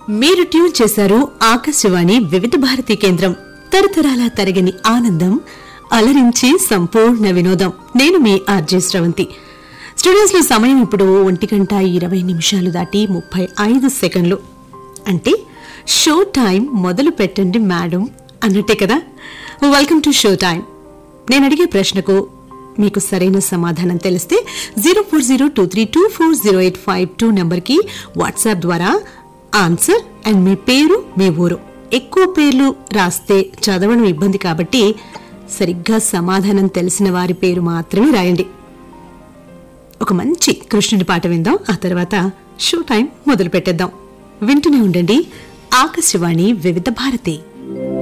మీరు ట్యూన్ చేశారు ఆకాశవాణి వివిధ భారతి కేంద్రం తరతరాల తరగని ఆనందం అలరించి సంపూర్ణ వినోదం నేను మీ ఆర్జే స్రవంతి స్టూడియోస్ లో సమయం ఇప్పుడు ఒంటి గంట ఇరవై నిమిషాలు దాటి ముప్పై ఐదు సెకండ్లు అంటే షో టైం మొదలు పెట్టండి మేడం అన్నట్టే కదా వెల్కమ్ టు షో టైం నేను అడిగే ప్రశ్నకు మీకు సరైన సమాధానం తెలిస్తే zero four zero two three two four zero eight five two నెంబర్కి వాట్సాప్ ద్వారా ఆన్సర్ అండ్ మీ పేరు మీ ఊరు ఎక్కువ పేర్లు రాస్తే చదవడం ఇబ్బంది కాబట్టి సరిగ్గా సమాధానం తెలిసిన వారి పేరు మాత్రమే రాయండి ఒక మంచి కృష్ణుడి పాట విందాం ఆ తర్వాత షో టైం మొదలు పెట్టేద్దాం వింటూనే ఉండండి ఆకాశవాణి వివిధ భారతి